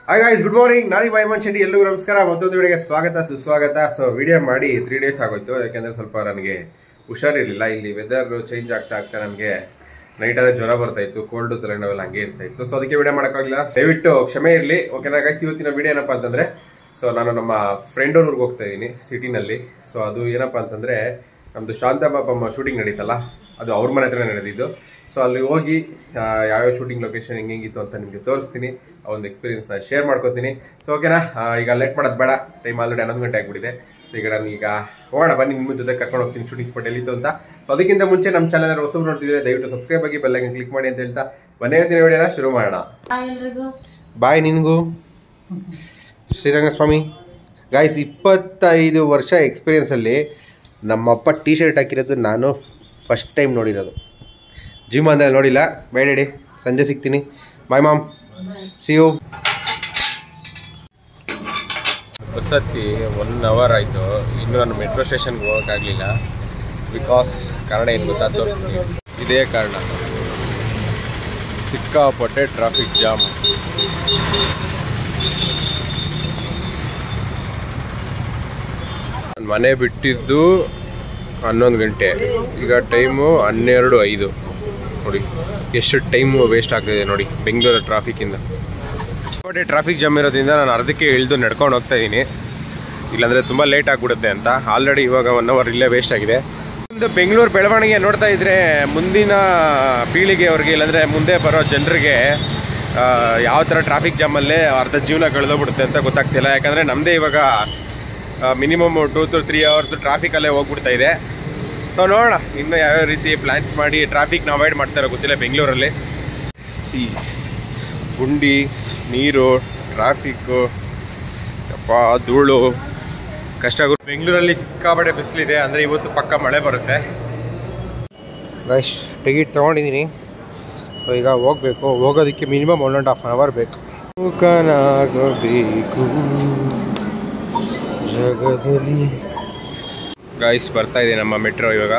Hi guys good morning ನಾನು ವೈಮನ್ ಶೆಟ್ಟಿ ಎಲ್ಲರಿಗೂ ನಮಸ್ಕಾರ ಮತ್ತೊಂದು ವಿಡಿಯೋಗೆ ಸ್ವಾಗತ ಸುಸ್ವಾಗತ ಸೊ ವಿಡಿಯೋ ಮಾಡಿ ತ್ರೀ ಡೇಸ್ ಆಗೋಯ್ತು ಯಾಕೆಂದ್ರೆ ಸ್ವಲ್ಪ ನನಗೆ ಹುಷಾರಿರಲಿಲ್ಲ ಇಲ್ಲಿ ವೆದರ್ ಚೇಂಜ್ ಆಗ್ತಾ ಆಗ್ತಾ ನನಗೆ ನೈಟ್ ಆದ್ರೆ ಜ್ವರ ಬರ್ತಾ ಇತ್ತು ಕೋಲ್ಡ್ ತಲೆನೋವೆಲ್ಲ ಹಂಗೆ ಇರ್ತಾ ಇತ್ತು ಸೊ ಅದಕ್ಕೆ ವಿಡಿಯೋ ಮಾಡೋಕ್ಕಾಗಿಲ್ಲ ದಯವಿಟ್ಟು ಕ್ಷಮೆ ಇರಲಿ ಓಕೆನಾ ಗೈಸ್ ಇವತ್ತಿನ ವಿಡಿಯೋ ಏನಪ್ಪಾ ಅಂತಂದ್ರೆ ಸೊ ನಾನು ನಮ್ಮ ಫ್ರೆಂಡ್ ಊರಿಗೆ ಹೋಗ್ತಾ ಇದ್ದೀನಿ ಸಿಟಿನಲ್ಲಿ ಸೊ ಅದು ಏನಪ್ಪಾ ಅಂತಂದ್ರೆ ನಮ್ದು ಶಾಂತಮ್ಮ ಶೂಟಿಂಗ್ ನಡೀತಲ್ಲ ಅದು ಅವ್ರ ಮನೆ ಹತ್ರ ನಡೆದಿದ್ದು ಸೊ ಅಲ್ಲಿ ಹೋಗಿ ಆ, ಯಾವ್ಯಾವ ಶೂಟಿಂಗ್ ಲೊಕೇಶನ್ ಹೆಂಗೆ ಹೆಂಗಿತ್ತು ಅಂತ ನಿಮಗೆ ತೋರಿಸ್ತೀನಿ ಆ ಒಂದು ಎಕ್ಸ್ಪೀರಿಯನ್ಸ್ನ ಶೇರ್ ಮಾಡ್ಕೊತೀನಿ ಸೊ ಓಕೆನಾ ಆ, ಈಗ ಲೇಟ್ ಮಾಡೋದು ಬೇಡ ಟೈಮ್ ಆಲ್ರೆಡಿ ಹನ್ನೊಂದು ಗಂಟೆ ಆಗ್ಬಿಟ್ಟಿದೆ ಸೊ ಈಗ ನಾನು ಈಗ ಹೋಗೋಣ ಬನ್ನಿ ನಿಮ್ಮ ಜೊತೆ ಕರ್ಕೊಂಡು ಹೋಗ್ತೀನಿ ಶೂಟಿಂಗ್ ಸ್ಪಾಟ್ ಎಲ್ಲಿತ್ತು ಅಂತ ಸೊ ಅದಕ್ಕಿಂತ ಮುಂಚೆ ನಮ್ಮ ಚಾನಲ್ ಹೊಸಬ್ರು ನೋಡ್ತಿದ್ರೆ ದಯವಿಟ್ಟು ಸಬ್ಸ್ಕ್ರೈಬ್ ಆಗಿ ಬೆಲ್ಲೈಕನ್ ಕ್ಲಿಕ್ ಮಾಡಿ ಅಂತ ಹೇಳ್ತಾ ಮನೆ ಹೇಳ್ತೀನಿ ವಿಡಿಯೋನ ಶುರು ಮಾಡೋಣ ಹಾಯ್ ಎಲ್ರಿಗೂ ಬಾಯ್ ನಿನಗೂ ಶ್ರೀರಂಗಸ್ವಾಮಿ ಗಾಯ್ಸ್ ಇಪ್ಪತ್ತೈದು ವರ್ಷ ಎಕ್ಸ್ಪೀರಿಯನ್ಸಲ್ಲಿ ನಮ್ಮಪ್ಪ ಟೀ ಶರ್ಟ್ ಹಾಕಿರೋದು ನಾನು ಫಸ್ಟ್ ಟೈಮ್ ನೋಡಿರೋದು ಜಿಮ್ ಅಂದರೆ ನೋಡಿಲ್ಲ ಬೇಡೇಡಿ ಸಂಜೆ ಸಿಗ್ತೀನಿ bye mom see you bus ಹತ್ತಿ ಒನ್ ಅವರ್ ಆಯಿತು ಇನ್ನು ನಾನು ಮೆಟ್ರೋ ಸ್ಟೇಷನ್ಗೆ ಹೋಗೋಕ್ಕಾಗಲಿಲ್ಲ ಬಿಕಾಸ್ ಕಾರಣ ಏನು ಗೊತ್ತಾ ತೋರಿಸ್ತೀನಿ ಇದೇ ಕಾರಣ ಸಿಕ್ಕಾಪಟ್ಟೆ ಟ್ರಾಫಿಕ್ ಜಾಮ್ ನಾನ್ ಮನೆ ಬಿಟ್ಟಿದ್ದು ಹನ್ನೊಂದು ಗಂಟೆ ಈಗ ಟೈಮು ಹನ್ನೆರಡು ಐದು ನೋಡಿ ಎಷ್ಟು ಟೈಮು ವೇಸ್ಟ್ ಆಗ್ತಿದೆ ನೋಡಿ ಬೆಂಗಳೂರು ಟ್ರಾಫಿಕ್ಕಿಂದ ಬಟ್ ಟ್ರಾಫಿಕ್ ಜಾಮ್ ಇರೋದ್ರಿಂದ ನಾನು ಅರ್ಧಕ್ಕೆ ಇಳಿದು ನಡ್ಕೊಂಡು ಹೋಗ್ತಾ ಇದ್ದೀನಿ ಇಲ್ಲಾಂದರೆ ತುಂಬ ಲೇಟ್ ಆಗಿಬಿಡುತ್ತೆ ಅಂತ ಆಲ್ರೆಡಿ ಇವಾಗ ಒನ್ ಅವರ್ ಇಲ್ಲೇ ವೇಸ್ಟ್ ಆಗಿದೆ ಒಂದು ಬೆಂಗಳೂರು ಬೆಳವಣಿಗೆ ನೋಡ್ತಾ ಇದ್ರೆ ಮುಂದಿನ ಪೀಳಿಗೆಯವ್ರಿಗೆ ಇಲ್ಲಾಂದರೆ ಮುಂದೆ ಬರೋ ಜನರಿಗೆ ಯಾವ ಥರ ಟ್ರಾಫಿಕ್ ಜಾಮಲ್ಲೇ ಅರ್ಧ ಜೀವನ ಕಳೆದೋಗ್ಬಿಡುತ್ತೆ ಅಂತ ಗೊತ್ತಾಗ್ತಿಲ್ಲ ಯಾಕಂದರೆ ನಮ್ಮದೇ ಇವಾಗ minimum two to three hours ಟ್ರಾಫಿಕಲ್ಲೇ ಹೋಗ್ಬಿಡ್ತಾ ಇದೆ ಸೊ ನೋಡೋಣ ಇನ್ನು ಯಾವ್ಯಾವ ರೀತಿ ಪ್ಲ್ಯಾನ್ಸ್ ಮಾಡಿ ಟ್ರಾಫಿಕ್ನ ಅವಾಯ್ಡ್ ಮಾಡ್ತಾರೋ ಗೊತ್ತಿಲ್ಲ ಬೆಂಗಳೂರಲ್ಲಿ ಸಿ ಗುಂಡಿ ನೀರು ಟ್ರಾಫಿಕ್ಕು ಅಪ್ಪ ಧೂಳು ಕಷ್ಟ ಆಗುತ್ತೆ ಬೆಂಗಳೂರಲ್ಲಿ ಸಿಕ್ಕಾಪಟ್ಟೆ ಬಿಸಿಲಿದೆ ಅಂದರೆ ಇವತ್ತು ಪಕ್ಕ ಮಳೆ ಬರುತ್ತೆ ಗೈಸ್ ಟಿಕೆಟ್ ತೊಗೊಂಡಿದ್ದೀನಿ ಸೊ ಈಗ ಹೋಗಬೇಕು ಹೋಗೋದಕ್ಕೆ minimum one and half an hour ಬೇಕು ಮೂಕನಾಗಬೇಕು ಜಗದಲ್ಲಿ ಗಾಯ್ಸ್ ಬರ್ತಾ ಇದೆ ನಮ್ಮ ಮೆಟ್ರೋ ಇವಾಗ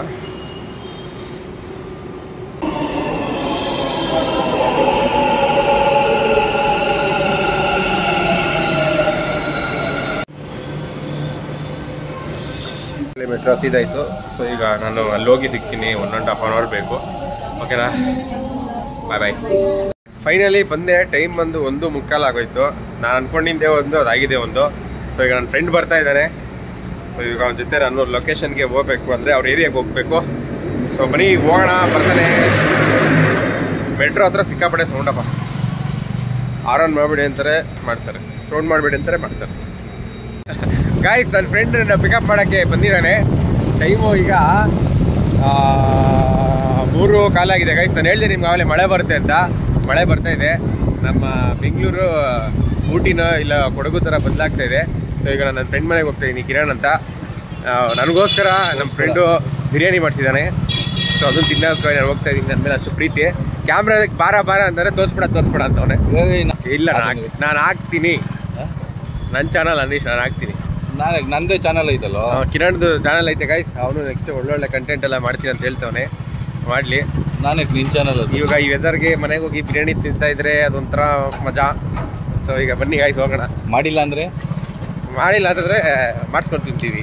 ಮೆಟ್ರೋ ಹತ್ತಿದಾಯ್ತು ಸೊ ಈಗ ನಾನು ಅಲ್ಲಿ ಹೋಗಿ ಸಿಗ್ತೀನಿ one and half an hour ಬೇಕು ಓಕೆನಾ ಬಾಯ್ ಬಾಯ್ ಫೈನಲಿ ಬಂದೆ ಟೈಮ್ ಬಂದು ಒಂದು ಮುಕ್ಕಾಲು ಆಗೋಯ್ತು ನಾನು ಅನ್ಕೊಂಡಿದ್ದೆ ಒಂದು ಅದಾಗಿದೆ ಒಂದು ಸೊ ಈಗ ನನ್ನ ಫ್ರೆಂಡ್ ಬರ್ತಾ ಇದ್ದಾನೆ ಸೊ ಈಗ ಅವನ ಜೊತೆ ನಾನು ಲೊಕೇಶನ್ಗೆ ಹೋಗ್ಬೇಕು ಅಂದರೆ ಅವ್ರ ಏರಿಯಾಗೆ ಹೋಗ್ಬೇಕು ಸೊ ಬನ್ನಿ ಹೋಗೋಣ ಬರ್ತಾನೆ ಮೆಟ್ರೋ ಹತ್ರ ಸಿಕ್ಕಾಪಟ್ಟೆ ಸೌಂಡಪ್ಪ ಆರನ್ ಮಾಡಬೇಡಿ ಅಂತಾರೆ ಮಾಡ್ತಾರೆ ಸೌಂಡ್ ಮಾಡಬೇಡಿ ಅಂತಾರೆ ಮಾಡ್ತಾರೆ ಗಾಯ್ಸ್ ನನ್ನ ಫ್ರೆಂಡ್ ಪಿಕಪ್ ಮಾಡೋಕ್ಕೆ ಬಂದಿದ್ದಾನೆ ಟೈಮು ಈಗ ಆ, ಮೂರು ಕಾಲಾಗಿದೆ ಗೈಸ್ ನಾನು ಹೇಳಿದೆ ನಿಮ್ಗೆ ಆಮೇಲೆ ಮಳೆ ಬರುತ್ತೆ ಅಂತ ಮಳೆ ಬರ್ತಾ ಇದೆ ನಮ್ಮ ಬೆಂಗಳೂರು ಊಟಿನ ಇಲ್ಲ ಕೊಡಗು ಥರ ಬದಲಾಗ್ತಾ ಇದೆ ಸೊ ಈಗ ನಾನು ನನ್ನ ಫ್ರೆಂಡ್ ಮನೆಗೆ ಹೋಗ್ತಾ ಇದ್ದೀನಿ ಕಿರಣ್ ಅಂತ ಆ, ನನಗೋಸ್ಕರ ನಮ್ಮ ಫ್ರೆಂಡು ಬಿರಿಯಾನಿ ಮಾಡಿಸಿದ್ದಾನೆ ಸೊ ಅದನ್ನು ತಿನ್ನೋಕೆ ನಾನು ಹೋಗ್ತಾ ಇದ್ದೀನಿ ನನ್ನ ಮೇಲೆ ಅಷ್ಟು ಪ್ರೀತಿ ಕ್ಯಾಮ್ರಾದಕ್ಕೆ ಬಾರ ಬಾರ ಅಂತಾರೆ ತೋರಿಸ್ಬಿಡ ತೋರಿಸ್ಬಿಡ ಅಂತವನೆ ಇಲ್ಲ ನಾನು ಹಾಕ್ತೀನಿ ನನ್ನ ಚಾನಲ್ ಅನೀಶ್ ನಾನು ಹಾಕ್ತೀನಿ ನಾಳೆ ನಂದೇ ಚಾನಲ್ ಐತಲ್ಲ ಆ, ಕಿರಣ್ದು ಚಾನಲ್ ಐತೆ ಗೈಸ್ ಅವನು ನೆಕ್ಸ್ಟ್ ಒಳ್ಳೊಳ್ಳೆ ಕಂಟೆಂಟ್ ಎಲ್ಲ ಮಾಡ್ತೀನಿ ಅಂತ ಹೇಳ್ತವನೆ ಮಾಡಲಿ ನಾನೇ ನಿನ್ ಚಾನಲ್ ಅದು ಇವಾಗ ಈ ವೆದರ್ಗೆ ಮನೆಗೆ ಹೋಗಿ ಬಿರಿಯಾನಿ ತಿಂತಾ ಇದ್ರೆ ಅದೊಂಥರ ಮಜಾ ಸೊ ಈಗ ಬನ್ನಿ ಗಾಯ್ಸ್ ಹೋಗೋಣ ಮಾಡಿಲ್ಲ ಅಂದ್ರೆ ಮಾಡಿಲ್ಲ ಅಂತಂದ್ರೆ ಮಾಡಿಸ್ಕೊಂಡು ತಿಂತೀವಿ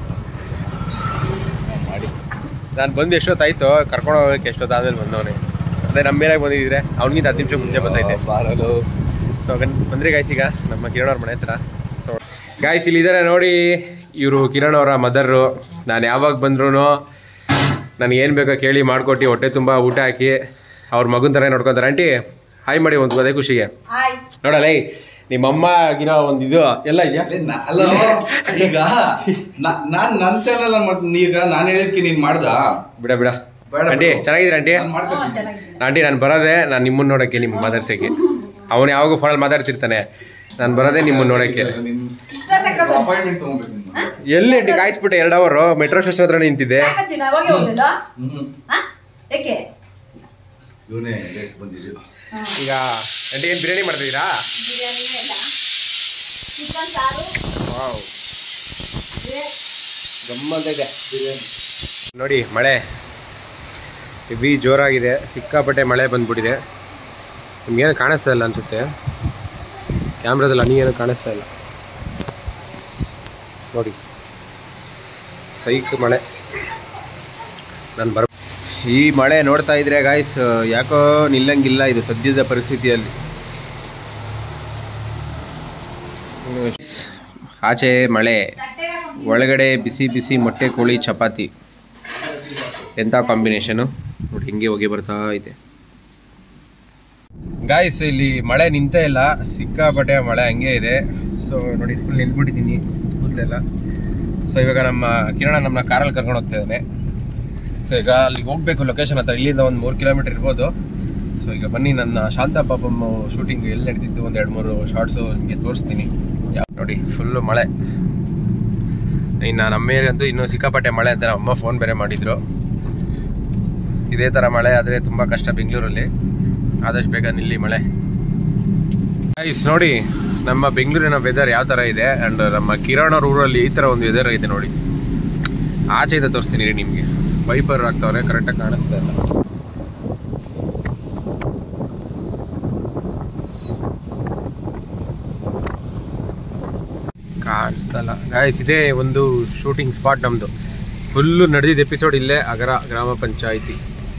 ಮಾಡಿ ನಾನು ಬಂದು ಎಷ್ಟೊತ್ತಾಯ್ತು ಕರ್ಕೊಂಡು ಹೋಗೋಕೆ ಎಷ್ಟೊತ್ತಾದ್ಮೇಲೆ ಬಂದವನೇ ಅದೇ ನಮ್ಮ ಮೇಲಾಗಿ ಬಂದಿದ್ರೆ ಅವ್ನಿಗಿಂತ ಹತ್ತು ನಿಮಿಷ ಮುಂಚೆ ಬಂದೈತೆ ಬಾರಲು ಸೊ ಬಂದ್ರಿ ಗಾಯ್ಸ್ ಈಗ ನಮ್ಮ ಕಿರಣ್ ಅವ್ರ ಮನೆ ಹತ್ರ ಸೊ ಗಾಯ್ಸ್ ಇಲ್ಲಿ ಇದ್ದಾರೆ ನೋಡಿ ಇವರು ಕಿರಣ್ ಅವರ ಮದರ್ರು ನಾನು ಯಾವಾಗ ಬಂದ್ರು ನನಗೆ ಏನು ಬೇಕೋ ಕೇಳಿ ಮಾಡ್ಕೊಟ್ಟು ಹೊಟ್ಟೆ ತುಂಬ ಊಟ ಹಾಕಿ ಅವ್ರ ಮಗನ ಥರ ನೋಡ್ಕೊತಾರೆ ಆಂಟಿ ಹಾಯ್ ಮಾಡಿ ಒಂದು ಅದೇ ಖುಷಿಗೆ ಹಾಯ್ ನೋಡಲ್ಲ ಏಯ್ ನಿಮ್ಮ ಅಮ್ಮಗಿರೋ ಒಂದು ಇದು ಎಲ್ಲ ಇದೆಯಾ ಅಲ್ಲ ಈಗ ನಾ- ನಾನ್ ನನ್ ಚಾನಲ್ ಮಾಡ್ತೀನಿ ಈಗ ನಾನು ಹೇಳಿದ್ಕೆ ನೀನ್ ಮಾಡ್ದ ಬಿಡ ಬಿಡ ಬೇಡ ಆಂಟಿ ಬಿಡು. ಚೆನ್ನಾಗಿದ್ದೀರ ಆಂಟಿ ನಾನ್ ಮಾಡ್ಕೊತೀನಿ ಚೆನ್ನಾಗಿದೆ ಆಂಟಿ ನಾನು ಬರೋದೇ ನಾನು ನಿಮ್ಮನ್ನ ನೋಡೋಕ್ಕೆ ನಿಮ್ಮ ಮಾತಾಡ್ಸೋಕ್ಕೆ ಅವನು ಯಾವಾಗೂ ಫೋನಲ್ಲಿ ಮಾತಾಡ್ತಿರ್ತಾನೆ ನಾನು ಬರೋದೇ ನಿಮ್ಮನ್ನ ನೋಡೋಕ್ಕೆ ಇಷ್ಟೊತ್ತಕ್ಕ ಬಂದೆ. ಅಪಾಯಿಂಟ್ಮೆಂಟ್ ತಗೊಂಡ್ಬೇಕು ಎಲ್ಲಿ ಆಂಟಿ ಕಾಯಿಸ್ಬಿಟ್ಟೆ ಎರಡು ಅವರು ಮೆಟ್ರೋ ಸ್ಟೇಷನ್ ಹತ್ರ ನಿಂತಿದ್ದೆ ಯಾಕೆ ಚಿನ್ನ ಅವಾಗೆ ಹೋಗ್ಲಿಲ್ಲ ಹ್ಮ್ ಹಾ ಏಕೆ ಇವನೇ ಲೇಟ್ ಬಂದಿದ್ದು ಹಾ. ಈಗ ಆಂಟಿ ಏನು ಬಿರಿಯಾನಿ ಮಾಡ್ತಿದ್ದೀರಾ ಬಿರಿಯಾನಿ ಎಲ್ಲ ಚಿಕನ್ ಸಾರು ವಾವ್ ಇದೆ. ಗಮ್ಮಂತ ಇದೆ ನೋಡಿ ಮಳೆ ಹೆವಿ ಜೋರಾಗಿದೆ ಸಿಕ್ಕಾಪಟ್ಟೆ ಮಳೆ ಬಂದ್ಬಿಟ್ಟಿದೆ ನಿಮ್ಗೇನು ಕಾಣಿಸ್ತಾ ಇಲ್ಲ ಅನ್ಸುತ್ತೆ ಕ್ಯಾಮ್ರಾದಲ್ಲಿ ಹನಿ ಏನು ಕಾಣಿಸ್ತಾ ಇಲ್ಲ ನೋಡಿ ಸೈಕ್ ಮಳೆ ನಾನು ಬರ ಈ ಮಳೆ ನೋಡ್ತಾ ಇದ್ರೆ ಗಾಯ್ಸ್ ಯಾಕೋ ನಿಲ್ಲಂಗಿಲ್ಲ ಇದು ಸದ್ಯದ ಪರಿಸ್ಥಿತಿಯಲ್ಲಿ ಆಚೆ ಮಳೆ ಒಳಗಡೆ ಬಿಸಿ ಬಿಸಿ ಮೊಟ್ಟೆ ಕೋಳಿ ಚಪಾತಿ ಎಂಥ ಕಾಂಬಿನೇಷನು ನೋಡಿ ಹಿಂಗೆ ಹೋಗಿ ಬರ್ತಾ ಇದೆ ಗಾಯ್ಸ್ ಇಲ್ಲಿ ಮಳೆ ನಿಂತೇ ಇಲ್ಲ ಸಿಕ್ಕಾಪಟ್ಟೆ ಮಳೆ ಹಂಗೆ ಇದೆ ಸೊ ನೋಡಿ ಫುಲ್ ನಿಂತ್ಬಿಟ್ಟಿದ್ದೀನಿ ಕೂದಲೆಲ್ಲ ಸೊ ಇವಾಗ ನಮ್ಮ ಕಿರಣ ನಮ್ಮನ್ನ ಕಾರಲ್ಲಿ ಕರ್ಕೊಂಡು ಹೋಗ್ತಾ ಇದ್ದಾನೆ ಸೊ ಈಗ ಅಲ್ಲಿಗೆ ಹೋಗ್ಬೇಕು ಲೊಕೇಶನ್ ಹತ್ರ ಇಲ್ಲಿಂದ ಒಂದು ಮೂರು ಕಿಲೋಮೀಟರ್ ಇರ್ಬೋದು ಸೊ ಈಗ ಬನ್ನಿ ನನ್ನ ಶಾಂತ ಪಾಪಮ್ಮ ಶೂಟಿಂಗ್ ಎಲ್ಲಿ ನಡೀತಿತ್ತು ಒಂದು ಎರಡು ಮೂರು ಶಾರ್ಟ್ಸು ನಿಮಗೆ ತೋರಿಸ್ತೀನಿ ಯಾವ ನೋಡಿ ಫುಲ್ಲು ಮಳೆ ಇನ್ನು ನಮ್ಮ ಏರಿಯಾ ಅಂತೂ ಇನ್ನೂ ಸಿಕ್ಕಾಪಟ್ಟೆ ಮಳೆ ಅಂತ ನಮ್ಮ ಅಮ್ಮ ಫೋನ್ ಬೇರೆ ಮಾಡಿದ್ರು ಇದೇ ಥರ ಮಳೆ ಆದರೆ ತುಂಬ ಕಷ್ಟ ಬೆಂಗಳೂರಲ್ಲಿ ಆದಷ್ಟು ಬೇಗ ನಿಲ್ಲಿ ಮಳೆ ಗೈಸ್ ನೋಡಿ ನಮ್ಮ ಬೆಂಗಳೂರಿನ ವೆದರ್ ಯಾವ ಥರ ಇದೆ ಆ್ಯಂಡ್ ನಮ್ಮ ಕಿರಣ್ ಅವ್ರ ಊರಲ್ಲಿ ಈ ಥರ ಒಂದು ವೆದರ್ ಇದೆ ನೋಡಿ ಆಚೆಯಿಂದ ತೋರಿಸ್ತೀನಿ ರೀ ನಿಮಗೆ ವೈಪರ್ ಆಗ್ತಾವ್ರೆ ಕರೆಕ್ಟಾಗಿ ಕಾಣಿಸ್ತಾ ಇಲ್ಲ ಕಾಣಿಸ್ತಾ ಇಲ್ಲ ಗಾಯ್ಸ್ ಇದೇ ಒಂದು ಶೂಟಿಂಗ್ ಸ್ಪಾಟ್ ನಮ್ಮದು ಫುಲ್ಲು ನಡೆದಿದ್ದ ಎಪಿಸೋಡ್ ಇಲ್ಲೇ ಅಗರ ಗ್ರಾಮ ಪಂಚಾಯಿತಿ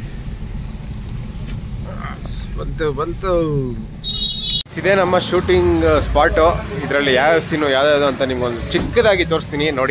ಬಂತು ಬಂತು ಇದೇ ನಮ್ಮ ಶೂಟಿಂಗ್ ಸ್ಪಾಟು ಇದರಲ್ಲಿ ಯಾವ ಸೀನು ಯಾವ್ಯಾವುದು ಅಂತ ನಿಮ್ಗೊಂದು ಚಿಕ್ಕದಾಗಿ ತೋರಿಸ್ತೀನಿ ನೋಡಿ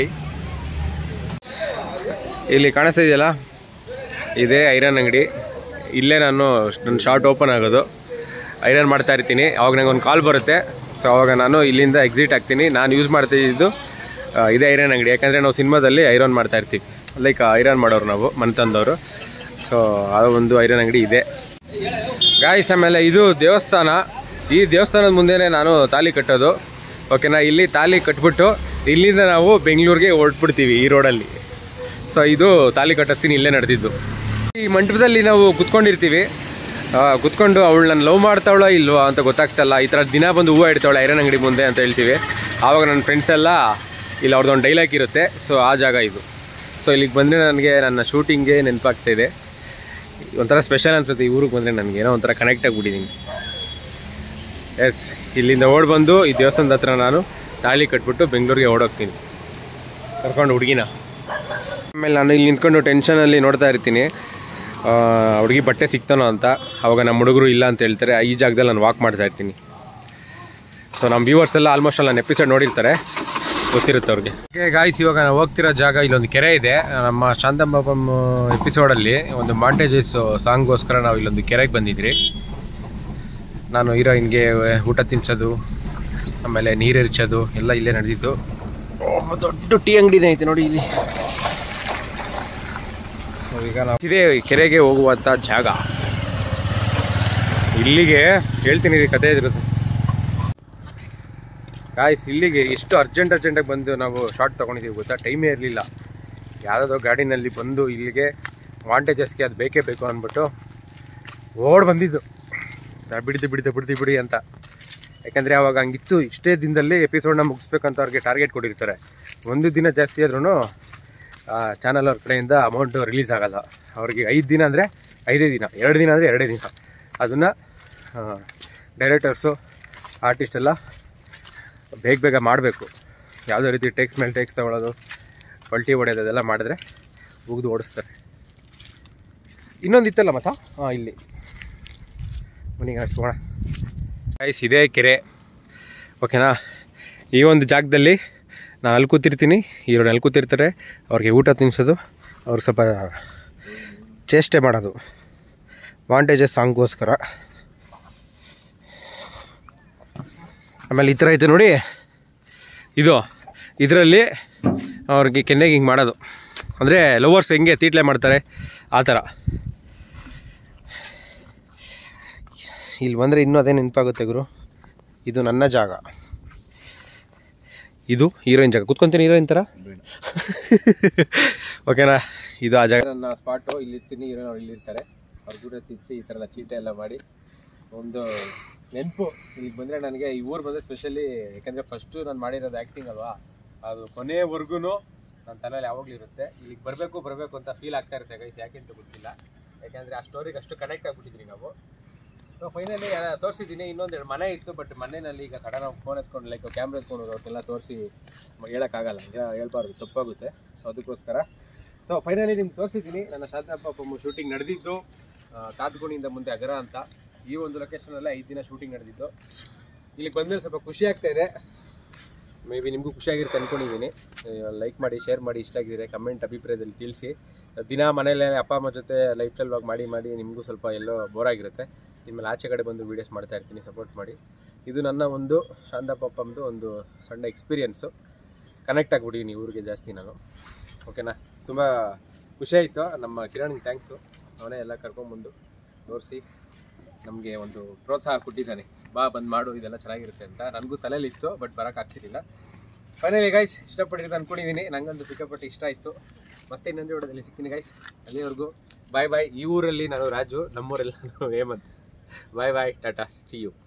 ಇಲ್ಲಿ ಕಾಣಿಸ್ತಾ ಇದೆಯಲ್ಲ ಇದೇ ಐರನ್ ಅಂಗಡಿ ಇಲ್ಲೇ ನಾನು ನನ್ನ ಶಾರ್ಟ್ ಓಪನ್ ಆಗೋದು ಐರನ್ ಮಾಡ್ತಾ ಇರ್ತೀನಿ ಅವಾಗ ನಂಗೆ ಒಂದು ಕಾಲ್ ಬರುತ್ತೆ ಸೊ ಅವಾಗ ನಾನು ಇಲ್ಲಿಂದ ಎಕ್ಸಿಟ್ ಆಗ್ತೀನಿ ನಾನು ಯೂಸ್ ಮಾಡ್ತಿದ್ದು ಆ, ಇದೇ ಐರನ್ ಅಂಗಡಿ ಯಾಕಂದರೆ ನಾವು ಸಿನಿಮಾದಲ್ಲಿ ಐರನ್ ಮಾಡ್ತಾ ಇರ್ತೀವಿ ಲೈಕ್ ಐರನ್ ಮಾಡೋರು ನಾವು ಮನ್ತಂದವರು ಸೊ ಆ ಒಂದು ಐರನ್ ಅಂಗಡಿ ಇದೆ ಗಾಯ್ಸ್ ಆಮೇಲೆ ಇದು ದೇವಸ್ಥಾನ ಈ ದೇವಸ್ಥಾನದ ಮುಂದೆನೇ ನಾನು ತಾಲಿ ಕಟ್ಟೋದು ಓಕೆನಾ ಇಲ್ಲಿ ತಾಲಿ ಕಟ್ಬಿಟ್ಟು ಇಲ್ಲಿಂದ ನಾವು ಬೆಂಗಳೂರಿಗೆ ಹೊರಟ್ಬಿಡ್ತೀವಿ ಈ ರೋಡಲ್ಲಿ ಸೊ ಇದು ತಾಲಿ ಕಟ್ಟೋ ಸೀನ್ ಇಲ್ಲೇ ನಡೆದಿದ್ದು ಈ ಮಂಟಪದಲ್ಲಿ ನಾವು ಕುತ್ಕೊಂಡಿರ್ತೀವಿ ಆ, ಕುತ್ಕೊಂಡು ಅವಳು ನಾನು ಲವ್ ಮಾಡ್ತಾವಳೋ ಇಲ್ವಾ ಅಂತ ಗೊತ್ತಾಗ್ತಲ್ಲ ಈ ಥರ ದಿನ ಬಂದು ಹೂವು ಇಡ್ತಾವಳೆ ಐರನ್ ಅಂಗಡಿ ಮುಂದೆ ಅಂತ ಹೇಳ್ತೀವಿ ಆವಾಗ ನನ್ನ ಫ್ರೆಂಡ್ಸ್ ಎಲ್ಲ ಇಲ್ಲಿ ಅವ್ರದ್ದೊಂದು ಡೈಲಾಗ್ ಇರುತ್ತೆ ಸೊ ಆ ಜಾಗ ಇದು ಸೊ ಇಲ್ಲಿಗೆ ಬಂದರೆ ನನಗೆ ನನ್ನ ಶೂಟಿಂಗ್ಗೆ ನೆನಪಾಗ್ತಾ ಇದೆ ಒಂಥರ ಸ್ಪೆಷಲ್ ಅನ್ಸುತ್ತೆ ಈ ಊರಿಗೆ ಬಂದರೆ ನನಗೆ ಏನೋ ಒಂಥರ ಕನೆಕ್ಟ್ ಆಗಿಬಿಟ್ಟಿದ್ದೀನಿ ಎಸ್ ಇಲ್ಲಿಂದ ಓಡ್ ಬಂದು ಈ ದೇವಸ್ಥಾನದ ಹತ್ರ ನಾನು ತಾಳಿ ಕಟ್ಬಿಟ್ಟು ಬೆಂಗಳೂರಿಗೆ ಓಡೋಗ್ತೀನಿ ಕರ್ಕೊಂಡು ಹುಡುಗಿನ ಆಮೇಲೆ ನಾನು ಇಲ್ಲಿ ನಿಂತ್ಕೊಂಡು ಟೆನ್ಷನಲ್ಲಿ ನೋಡ್ತಾ ಇರ್ತೀನಿ ಹುಡುಗಿ ಬಟ್ಟೆ ಸಿಗ್ತಾನೋ ಅಂತ ಅವಾಗ ನಮ್ಮ ಹುಡುಗರು ಇಲ್ಲ ಅಂತ ಹೇಳ್ತಾರೆ ಈ ಜಾಗದಲ್ಲಿ ನಾನು ವಾಕ್ ಮಾಡ್ತಾ ಇರ್ತೀನಿ ಸೊ ನಮ್ಮ ವ್ಯೂವರ್ಸ್ ಎಲ್ಲ ಆಲ್ಮೋಸ್ಟ್ ಅಲ್ಲಿ ನನ್ನ ಎಪಿಸೋಡ್ ನೋಡಿರ್ತಾರೆ ಗೊತ್ತಿರುತ್ತೆ ಅವ್ರಿಗೆ ಓಕೆ ಗಾಯ್ಸ್ ಇವಾಗ ನಾವು ಹೋಗ್ತಿರೋ ಜಾಗ ಇಲ್ಲೊಂದು ಕೆರೆ ಇದೆ ನಮ್ಮ ಶಾಂತಂಬಾಪಮ್ ಎಪಿಸೋಡಲ್ಲಿ ಒಂದು ಮಾಂಟೇಜಸ್ ಸಾಂಗ್ಗೋಸ್ಕರ ನಾವು ಇಲ್ಲೊಂದು ಕೆರೆಗೆ ಬಂದಿದ್ರಿ ನಾನು ಹೀರೋಯಿನ್ಗೆ ಊಟ ತಿನ್ಸೋದು ಆಮೇಲೆ ನೀರು ಎರಚೋದು ಎಲ್ಲ ಇಲ್ಲೇ ನಡೆದಿತ್ತು ಓ, ದೊಡ್ಡ ಟೀ ಅಂಗಡಿನೇ ಐತೆ ನೋಡಿ ಇಲ್ಲಿ So, ಈಗ ನಾವು ಇದೇ ಕೆರೆಗೆ ಹೋಗುವಂಥ ಜಾಗ ಇಲ್ಲಿಗೆ ಹೇಳ್ತೀನಿ ರೀ ಕತೆ ಇದ್ರದ್ದು ಗಾಯ್ಸ್ ಇಲ್ಲಿಗೆ ಎಷ್ಟು ಅರ್ಜೆಂಟ್ ಅರ್ಜೆಂಟಾಗಿ ಬಂದು ನಾವು ಶಾರ್ಟ್ ತೊಗೊಂಡಿದ್ದೀವಿ ಗೊತ್ತಾ ಟೈಮೇ ಇರಲಿಲ್ಲ ಯಾವುದೋ ಗಾಡಿನಲ್ಲಿ ಬಂದು ಇಲ್ಲಿಗೆ ವಾಂಟೇಜಸ್ಗೆ ಅದು ಬೇಕೇ ಬೇಕು ಅಂದ್ಬಿಟ್ಟು ಓಡ್ ಬಂದಿದ್ದು ನಾ ಬಿಡಿದು ಬಿಡಿದು ಬಿಡ್ದು ಬಿಡಿ ಅಂತ ಯಾಕಂದರೆ ಅವಾಗ ಹಂಗಿತ್ತು ಇಷ್ಟೇ ದಿನದಲ್ಲಿ ಎಪಿಸೋಡ್ನ ಮುಗಿಸ್ಬೇಕಂತ ಅವ್ರಿಗೆ ಟಾರ್ಗೆಟ್ ಕೊಟ್ಟಿರ್ತಾರೆ ಒಂದು ದಿನ ಜಾಸ್ತಿ ಆದ್ರೂ ಚಾನಲ್ ಅವ್ರ ಕಡೆಯಿಂದ ಅಮೌಂಟು ರಿಲೀಸ್ ಆಗಲ್ಲ ಅವ್ರಿಗೆ ಐದು ದಿನ ಅಂದರೆ ಐದೇ ದಿನ ಎರಡು ದಿನ ಅಂದರೆ ಎರಡೇ ದಿನ ಅದನ್ನು ಡೈರೆಕ್ಟರ್ಸು ಆರ್ಟಿಸ್ಟ್ ಎಲ್ಲ ಬೇಗ ಬೇಗ ಮಾಡಬೇಕು ಯಾವುದೇ ರೀತಿ ಟೇಕ್ಸ್ ಮೇಲೆ ಟೇಕ್ಸ್ ತಗೊಳ್ಳೋದು ಪಲ್ಟಿ ಹೊಡೆಯೋದು ಅದೆಲ್ಲ ಮಾಡಿದ್ರೆ ಉಗಿದು ಓಡಿಸ್ತಾರೆ ಇನ್ನೊಂದು ಇತ್ತಲ್ಲ ಮತ್ತ ಹಾಂ ಇಲ್ಲಿ ಮನೆಗೆ ಹಾಕ್ಸೋಣ ಗೈಸ್ ಇದೇ ಕೆರೆ ಓಕೆನಾ ಈ ಒಂದು ಜಾಗದಲ್ಲಿ ನಾನು ಅಲ್ಲಿ ಕೂತಿರ್ತೀನಿ ಇವ್ರು ಅಲ್ಲಿ ಕೂತಿರ್ತಾರೆ ಅವ್ರಿಗೆ ಊಟ ತಿನ್ನಿಸೋದು ಅವ್ರು ಸ್ವಲ್ಪ ಚೇಷ್ಟೆ ಮಾಡೋದು ವಾಂಟೇಜಸ್ ಸಾಂಗ್ಗೋಸ್ಕರ ಆಮೇಲೆ ಈ ಥರ ಐತೆ ನೋಡಿ ಇದು ಇದರಲ್ಲಿ ಅವ್ರಿಗೆ ಕೆನ್ನೆಗೆ ಹಿಂಗೆ ಮಾಡೋದು ಅಂದರೆ ಲವರ್ಸ್ ಹೆಂಗೆ ತೀಟ್ಲೆ ಮಾಡ್ತಾರೆ ಆ ಥರ ಇಲ್ಲಿ ಬಂದರೆ ಇನ್ನೂ ಅದೇ ನೆನಪಾಗುತ್ತೆ ಗುರು ಇದು ನನ್ನ ಜಾಗ ಇದು ಹೀರೋಯಿನ್ ಜಾಗ ಕುತ್ಕೊಂತೀನಿ ಹೀರೋಯಿನ್ ಥರ ಓಕೆನಾ ಇದು ಆ ಜಾಗ ನನ್ನ ಸ್ಪಾಟು ಇಲ್ಲಿ ಇರ್ತೀನಿ ಹೀರೋಯಿನ್ ಅವ್ರು ಇಲ್ಲಿರ್ತಾರೆ ಅವ್ರ ದೂರ ತಿನ್ಸಿ ಈ ಥರ ಎಲ್ಲ ಚೀಟೆ ಎಲ್ಲ ಮಾಡಿ ಒಂದು ನೆನಪು ಇಲ್ಲಿಗೆ ಬಂದರೆ ನನಗೆ ಈ ಊರು ಬಂದರೆ ಸ್ಪೆಷಲಿ ಯಾಕಂದರೆ ಫಸ್ಟು ನಾನು ಮಾಡಿರೋದು ಆ್ಯಕ್ಟಿಂಗ್ ಅಲ್ವಾ ಅದು ಕೊನೆವರೆಗೂ ನನ್ನ ತಲೆಯಲ್ಲಿ ಯಾವಾಗಲೂ ಇರುತ್ತೆ ಇಲ್ಲಿಗೆ ಬರಬೇಕು ಬರಬೇಕು ಅಂತ ಫೀಲ್ ಆಗ್ತಾ ಇರುತ್ತೆ ಗೈಸ್ ಯಾಕೆ ಅಂತ ಗೊತ್ತಿಲ್ಲ ಯಾಕಂದರೆ ಆ ಸ್ಟೋರಿಗೆ ಅಷ್ಟು ಕನೆಕ್ಟ್ ಆಗಿಬಿಟ್ಟಿದ್ರಿ ನಾವು ಸೊ ಫೈನಲಿ ತೋರಿಸಿದ್ದೀನಿ ಇನ್ನೊಂದೆರಡು ಮನೆ ಇತ್ತು ಬಟ್ ಮನೆಯಲ್ಲಿ ಈಗ ಸಡನ್ ಆಗಿ ಫೋನ್ ಎತ್ಕೊಂಡು ಲೈಕ್ ಕ್ಯಾಮ್ರಾ ಎತ್ಕೊಂಡು ಅವ್ರಿಗೆಲ್ಲ ತೋರಿಸಿ ಹೇಳೋಕ್ಕಾಗಲ್ಲ ಈಗ ಹೇಳ್ಬಾರ್ದು ತಪ್ಪಾಗುತ್ತೆ ಸೊ ಅದಕ್ಕೋಸ್ಕರ ಸೊ ಫೈನಲಿ ನಿಮ್ಗೆ ತೋರಿಸಿದ್ದೀನಿ ನನ್ನ ಶಾಂತಪ್ಪ ಶೂಟಿಂಗ್ ನಡೆದಿದ್ದು ತಾತ್ಗುಣಿಯಿಂದ ಮುಂದೆ ಅಗರ ಅಂತ ಈ ಒಂದು ಲೊಕೇಶನಲ್ಲೇ ಐದು ದಿನ ಶೂಟಿಂಗ್ ನಡೆದಿದ್ದು ಇಲ್ಲಿಗೆ ಬಂದಮೇಲೆ ಸ್ವಲ್ಪ ಖುಷಿ ಆಗ್ತಾ ಇದೆ ಮೇ ಬಿ ನಿಮಗೂ ಖುಷಿಯಾಗಿರುತ್ತೆ ಅಂದ್ಕೊಂಡಿದ್ದೀನಿ ಲೈಕ್ ಮಾಡಿ ಶೇರ್ ಮಾಡಿ ಇಷ್ಟ ಆಗಿದ್ರೆ ಕಮೆಂಟ್ ಅಭಿಪ್ರಾಯದಲ್ಲಿ ತಿಳಿಸಿ ದಿನ ಮನೇಲೇ ಅಪ್ಪ ಅಮ್ಮ ಜೊತೆ ಲೈಫ್ ಸ್ಟೈಲ್ ವಾಗ ಮಾಡಿ ಮಾಡಿ ನಿಮಗೂ ಸ್ವಲ್ಪ ಎಲ್ಲೋ ಬೋರ್ ಆಗಿರುತ್ತೆ ಇನ್ಮೇಲೆ ಆಚೆ ಕಡೆ ಬಂದು ವೀಡಿಯೋಸ್ ಮಾಡ್ತಾ ಇರ್ತೀನಿ ಸಪೋರ್ಟ್ ಮಾಡಿ ಇದು ನನ್ನ ಒಂದು ಶಾಂತಪ್ಪಮ್ಮದು ಒಂದು ಸಣ್ಣ ಎಕ್ಸ್ಪೀರಿಯನ್ಸು ಕನೆಕ್ಟ್ ಆಗಿಬಿಟ್ಟಿದ್ದೀನಿ ಊರಿಗೆ ಜಾಸ್ತಿ ನಾನು ಓಕೆನಾ ತುಂಬ ಖುಷಿ ಆಯಿತು ನಮ್ಮ ಕಿರಣ್ಗೆ ಥ್ಯಾಂಕ್ಸು ಅವನೇ ಎಲ್ಲ ಕರ್ಕೊಂಬಂದು ತೋರಿಸಿ ನಮಗೆ ಒಂದು ಪ್ರೋತ್ಸಾಹ ಕೊಟ್ಟಿದ್ದಾನೆ ಬಾ ಬಂದು ಮಾಡು ಇದೆಲ್ಲ ಚೆನ್ನಾಗಿರುತ್ತೆ ಅಂತ ನನಗೂ ತಲೆಯಲ್ಲಿತ್ತು ಬಟ್ ಬರೋಕ್ಕಾಗ್ತಿರ್ಲಿಲ್ಲ ಫೈನಲಿ ಗೈಸ್ ಇಷ್ಟಪಟ್ಟಿದ್ದು ಅಂದ್ಕೊಂಡಿದ್ದೀನಿ ನಂಗಂತೂ ಸಿಕ್ಕಾಪಟ್ಟೆ ಇಷ್ಟ ಆಯಿತು ಮತ್ತೆ ಇನ್ನೊಂದು ವಿಡಿಯೋದಲ್ಲಿ ಸಿಗ್ತೀನಿ ಗೈಸ್ ಅಲ್ಲಿವರೆಗೂ ಬಾಯ್ ಬಾಯ್ ಈ ಊರಲ್ಲಿ ನಾನು ರಾಜು ನಮ್ಮೂರೆಲ್ಲ ನಾನು Hemanth bye bye tata see you